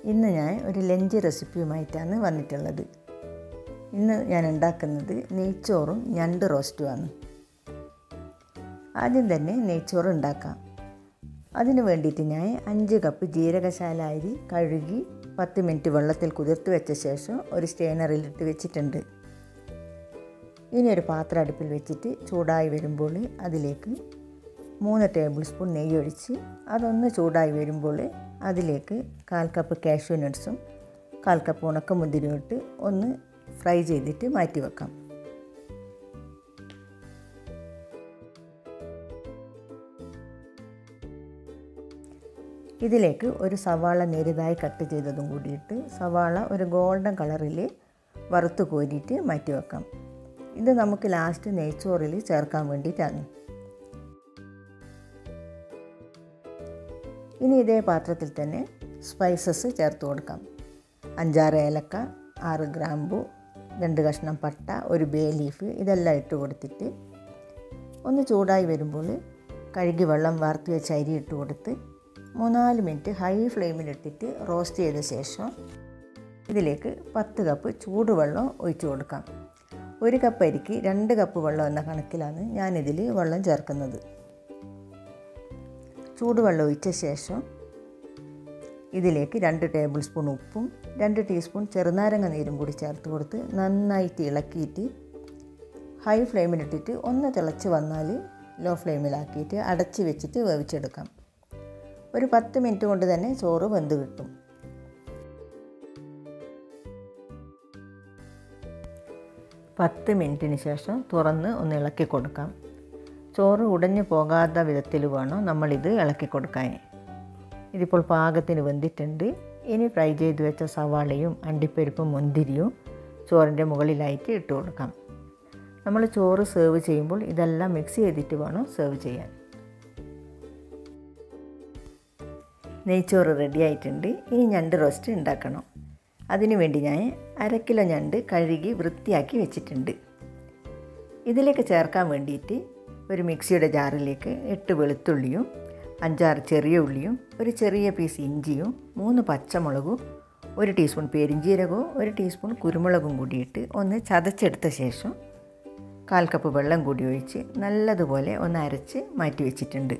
ഇന്ന് ഞാൻ ഒരു ലഞ്ച് റെസിപ്പിയുമായിട്ടാണ് വന്നിട്ടുള്ളത് ഇന്ന് ഞാൻ ഉണ്ടാക്കുന്നത് നെയ്ച്ചോറും ഞണ്ട് റോസ്റ്റുമാണ് ആദ്യം തന്നെ നെയ്ച്ചോറ് ഉണ്ടാക്കാം അതിന് വേണ്ടിയിട്ട് ഞാൻ അഞ്ച് കപ്പ് ജീരകശാല അരി കഴുകി പത്ത് മിനിറ്റ് വെള്ളത്തിൽ കുതിർത്ത് വെച്ച ശേഷം ഒരു സ്റ്റെയിനറിലിട്ട് വെച്ചിട്ടുണ്ട് ഇനി ഒരു പാത്രം അടുപ്പിൽ വെച്ചിട്ട് ചൂടായി വരുമ്പോൾ അതിലേക്ക് മൂന്ന് ടേബിൾ സ്പൂൺ നെയ്യ് ഒഴിച്ച് അതൊന്ന് ചൂടായി വരുമ്പോൾ അതിലേക്ക് കാൽ കപ്പ് കാഷ്യൂ നട്ട്സും കാൽ കപ്പ് ഉണക്കമുന്തിരിയും ഇട്ട് ഒന്ന് ഫ്രൈ ചെയ്തിട്ട് മാറ്റി വെക്കാം ഇതിലേക്ക് ഒരു സവാള നേരിതായി കട്ട് ചെയ്തതും കൂടിയിട്ട് സവാള ഒരു ഗോൾഡൻ കളറിൽ വറുത്ത് കോരിയിട്ട് മാറ്റി വെക്കാം ഇത് നമുക്ക് ലാസ്റ്റ് നെയ്ച്ചോറിൽ ചേർക്കാൻ വേണ്ടിയിട്ടാണ് ഇനി ഇതേ പാത്രത്തിൽ തന്നെ സ്പൈസസ് ചേർത്ത് കൊടുക്കാം അഞ്ചാറ് ഏലക്ക ആറ് ഗ്രാമ്പു രണ്ട് കഷ്ണം പട്ട ഒരു ബേ ലീഫ് ഇതെല്ലാം ഇട്ട് കൊടുത്തിട്ട് ഒന്ന് ചൂടായി വരുമ്പോൾ കഴുകി വെള്ളം വാർത്തി വെച്ച് അരി ഇട്ട് കൊടുത്ത് മൂന്നാല് മിനിറ്റ് ഹൈ ഫ്ലെയിമിലിട്ടിട്ട് റോസ്റ്റ് ചെയ്ത ശേഷം ഇതിലേക്ക് പത്ത് കപ്പ് ചൂടുവെള്ളം ഒഴിച്ചു കൊടുക്കാം ഒരു കപ്പ് അരിക്ക് രണ്ട് കപ്പ് വെള്ളം എന്ന കണക്കിലാണ് ഞാനിതിൽ വെള്ളം ചേർക്കുന്നത് ചൂടുവെള്ളം ഒഴിച്ച ശേഷം ഇതിലേക്ക് രണ്ട് ടേബിൾ സ്പൂൺ ഉപ്പും രണ്ട് ടീസ്പൂൺ ചെറുനാരങ്ങ നീരും കൂടി ചേർത്ത് കൊടുത്ത് നന്നായിട്ട് ഇളക്കിയിട്ട് ഹൈ ഫ്ലെയിമിലിട്ടിട്ട് ഒന്ന് തിളച്ച് വന്നാൽ ലോ ഫ്ലെയിമിലാക്കിയിട്ട് അടച്ച് വെച്ചിട്ട് വേവിച്ചെടുക്കാം ഒരു പത്ത് മിനിറ്റ് കൊണ്ട് തന്നെ ചോറ് വെന്ത് കിട്ടും പത്ത് മിനിറ്റിന് ശേഷം തുറന്ന് ഒന്ന് ഇളക്കി കൊടുക്കാം ചോറ് ഉടഞ്ഞു പോകാത്ത വിധത്തിൽ വേണം നമ്മളിത് ഇളക്കി കൊടുക്കാൻ ഇതിപ്പോൾ പാകത്തിന് വെന്തിട്ടുണ്ട് ഇനി ഫ്രൈ ചെയ്ത് വെച്ച സവാളയും അണ്ടിപ്പരിപ്പും മുന്തിരിയും ചോറിൻ്റെ മുകളിലായിട്ട് ഇട്ട് കൊടുക്കാം നമ്മൾ ചോറ് സെർവ് ചെയ്യുമ്പോൾ ഇതെല്ലാം മിക്സ് ചെയ്തിട്ട് വേണം സെർവ് ചെയ്യാൻ നെയ്ച്ചോറ് റെഡി ആയിട്ടുണ്ട് ഇനി ഞണ്ട് റോസ്റ്റ് ഉണ്ടാക്കണം അതിനു വേണ്ടി ഞാൻ അര കിലോ ഞണ്ട് കഴുകി വൃത്തിയാക്കി വെച്ചിട്ടുണ്ട് ഇതിലേക്ക് ചേർക്കാൻ വേണ്ടിയിട്ട് ഒരു മിക്സിയുടെ ജാറിലേക്ക് എട്ട് വെളുത്തുള്ളിയും അഞ്ചാറ് ചെറിയ ഉള്ളിയും ഒരു ചെറിയ പീസ് ഇഞ്ചിയും മൂന്ന് പച്ചമുളകും ഒരു ടീസ്പൂൺ പെരിഞ്ജീരകവും ഒരു ടീസ്പൂൺ കുരുമുളകും കൂടിയിട്ട് ഒന്ന് ചതച്ചെടുത്ത ശേഷം കാൽ കപ്പ് വെള്ളം കൂടി ഒഴിച്ച് നല്ലതുപോലെ ഒന്ന് അരച്ച് മാറ്റി വെച്ചിട്ടുണ്ട്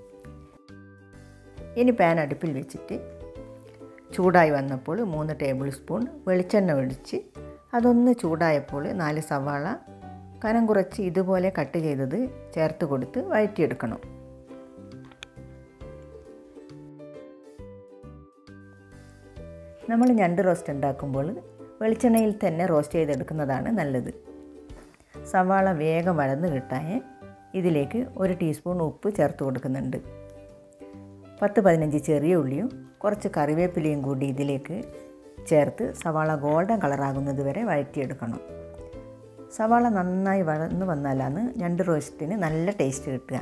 ഇനി പാൻ അടുപ്പിൽ വെച്ചിട്ട് ചൂടായി വന്നപ്പോൾ മൂന്ന് ടേബിൾ സ്പൂൺ വെളിച്ചെണ്ണ ഒഴിച്ച് അതൊന്ന് ചൂടായപ്പോൾ നാല് സവാള കനം കുറച്ച് ഇതുപോലെ കട്ട് ചെയ്തത് ചേർത്ത് കൊടുത്ത് വഴറ്റിയെടുക്കണം നമ്മൾ ഞണ്ട് റോസ്റ്റ് ഉണ്ടാക്കുമ്പോൾ വെളിച്ചെണ്ണയിൽ തന്നെ റോസ്റ്റ് ചെയ്തെടുക്കുന്നതാണ് നല്ലത് സവാള വേഗം വഴന്ന് കിട്ടാൻ ഇതിലേക്ക് ഒരു ടീസ്പൂൺ ഉപ്പ് ചേർത്ത് കൊടുക്കുന്നുണ്ട് പത്ത് പതിനഞ്ച് ചെറിയ ഉള്ളിയും കുറച്ച് കറിവേപ്പിലയും കൂടി ഇതിലേക്ക് ചേർത്ത് സവാള ഗോൾഡൻ കളറാകുന്നത് വരെ വഴറ്റിയെടുക്കണം സവാള നന്നായി വഴന്ന് വന്നാലാണ് ഞണ്ട് റോസ്റ്റിന് നല്ല ടേസ്റ്റ് കിട്ടുക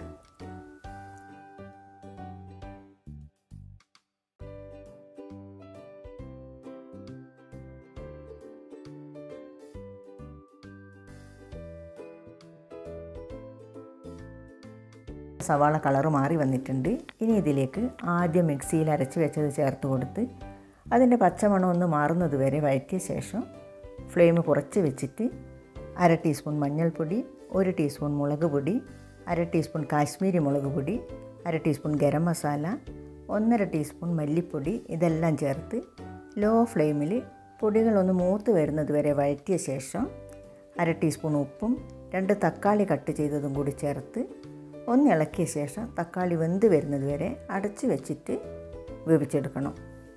സവാള കളറ് മാറി വന്നിട്ടുണ്ട് ഇനി ഇതിലേക്ക് ആദ്യം മിക്സിയിൽ അരച്ച് വെച്ചത് ചേർത്ത് കൊടുത്ത് അതിൻ്റെ പച്ചമണം ഒന്ന് മാറുന്നത് വരെ വഴറ്റിയ ശേഷം ഫ്ലെയിം കുറച്ച് വെച്ചിട്ട് അര ടീസ്പൂൺ മഞ്ഞൾപ്പൊടി ഒരു ടീസ്പൂൺ മുളക് പൊടി അര ടീസ്പൂൺ കാശ്മീരി മുളക് പൊടി അര ടീസ്പൂൺ ഗരം മസാല ഒന്നര ടീസ്പൂൺ മല്ലിപ്പൊടി ഇതെല്ലാം ചേർത്ത് ലോ ഫ്ലെയിമിൽ പൊടികളൊന്ന് മൂത്ത് വരുന്നത് വരെ വഴറ്റിയ ശേഷം അര ടീസ്പൂൺ ഉപ്പും രണ്ട് തക്കാളി കട്ട് ചെയ്തതും കൂടി ചേർത്ത് ഒന്ന് ഇളക്കിയ ശേഷം തക്കാളി വെന്ത് വരുന്നത് വരെ അടച്ച് വെച്ചിട്ട് വേവിച്ചെടുക്കണം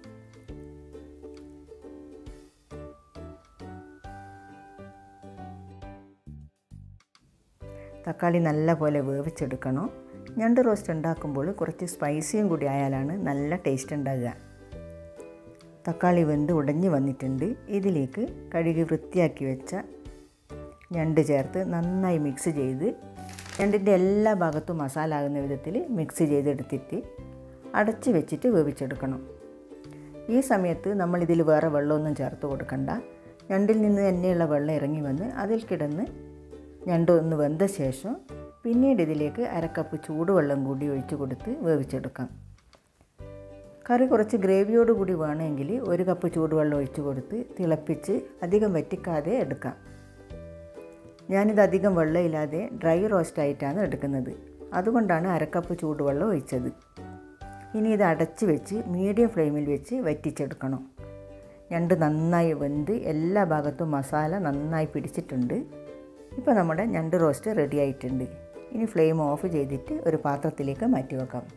തക്കാളി നല്ല പോലെ വേവിച്ചെടുക്കണം ഞണ്ട് റോസ്റ്റ് ഉണ്ടാക്കുമ്പോൾ കുറച്ച് സ്പൈസിയും കൂടി ആയാലാണ് നല്ല ടേസ്റ്റ് ഉണ്ടാകുക തക്കാളി വെന്ത് ഉടഞ്ഞു വന്നിട്ടുണ്ട് ഇതിലേക്ക് കഴുകി വൃത്തിയാക്കി വെച്ച ഞണ്ട് ചേർത്ത് നന്നായി മിക്സ് ചെയ്ത് ഞണ്ടിൻ്റെ എല്ലാ ഭാഗത്തും മസാല ആകുന്ന വിധത്തിൽ മിക്സ് ചെയ്തെടുത്തിട്ട് അടച്ച് വെച്ചിട്ട് വേവിച്ചെടുക്കണം ഈ സമയത്ത് നമ്മളിതിൽ വേറെ വെള്ളമൊന്നും ചേർത്ത് കൊടുക്കണ്ട ഞണ്ടിൽ നിന്ന് തന്നെയുള്ള വെള്ളം ഇറങ്ങി വന്ന് അതിൽ കിടന്ന് ഞണ്ട് ഒന്ന് വെന്ത ശേഷം പിന്നീട് ഇതിലേക്ക് അരക്കപ്പ് ചൂടുവെള്ളം കൂടി ഒഴിച്ച് കൊടുത്ത് വേവിച്ചെടുക്കാം കറി കുറച്ച് ഗ്രേവിയോട് കൂടി വേണമെങ്കിൽ ഒരു കപ്പ് ചൂടുവെള്ളം ഒഴിച്ച് കൊടുത്ത് തിളപ്പിച്ച് അധികം വറ്റിക്കാതെ എടുക്കാം ഞാനിത് അധികം വെള്ളമില്ലാതെ ഡ്രൈ റോസ്റ്റ് ആയിട്ടാണ് എടുക്കുന്നത് അതുകൊണ്ടാണ് അരക്കപ്പ് ചൂടുവെള്ളം ഒഴിച്ചത് ഇനി ഇത് അടച്ച് വെച്ച് മീഡിയം ഫ്ലെയിമിൽ വെച്ച് വറ്റിച്ചെടുക്കണം ഞണ്ട് നന്നായി വെന്ത് എല്ലാ ഭാഗത്തും മസാല നന്നായി പിടിച്ചിട്ടുണ്ട് ഇപ്പോൾ നമ്മുടെ ഞണ്ട് റോസ്റ്റ് റെഡി ആയിട്ടുണ്ട് ഇനി ഫ്ലെയിം ഓഫ് ചെയ്തിട്ട് ഒരു പാത്രത്തിലേക്ക് മാറ്റി വെക്കാം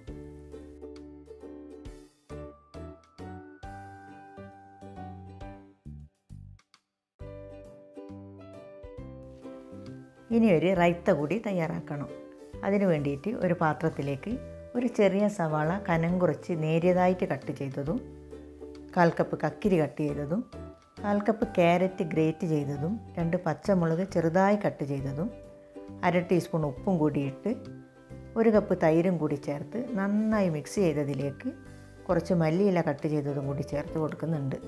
ഇനി ഒരു റൈത്ത കൂടി തയ്യാറാക്കണം അതിന് വേണ്ടിയിട്ട് ഒരു പാത്രത്തിലേക്ക് ഒരു ചെറിയ സവാള കനം കുറച്ച് നേരിയതായിട്ട് കട്ട് ചെയ്തതും കാൽ കപ്പ് കക്കിരി കട്ട് ചെയ്തതും കാൽ കപ്പ് ക്യാരറ്റ് ഗ്രേറ്റ് ചെയ്തതും രണ്ട് പച്ചമുളക് ചെറുതായി കട്ട് ചെയ്തതും അര ടീസ്പൂൺ ഉപ്പും കൂടിയിട്ട് ഒരു കപ്പ് തൈരും കൂടി ചേർത്ത് നന്നായി മിക്സ് ചെയ്തതിലേക്ക് കുറച്ച് മല്ലിയില കട്ട് ചെയ്തതും കൂടി ചേർത്ത് കൊടുക്കുന്നുണ്ട്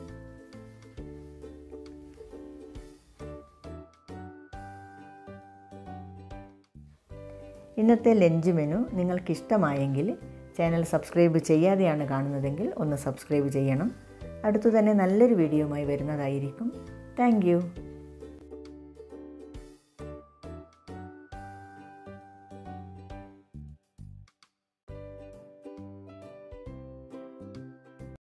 ഇന്നത്തെ ലഞ്ച് മെനു നിങ്ങൾക്ക് ഇഷ്ടമായെങ്കിൽ ചാനൽ സബ്സ്ക്രൈബ് ചെയ്യാതെയാണ് കാണുന്നതെങ്കിൽ ഒന്ന് സബ്സ്ക്രൈബ് ചെയ്യണം അടുത്തു തന്നെ നല്ലൊരു വീഡിയോയുമായി വരുന്നതായിരിക്കും താങ്ക്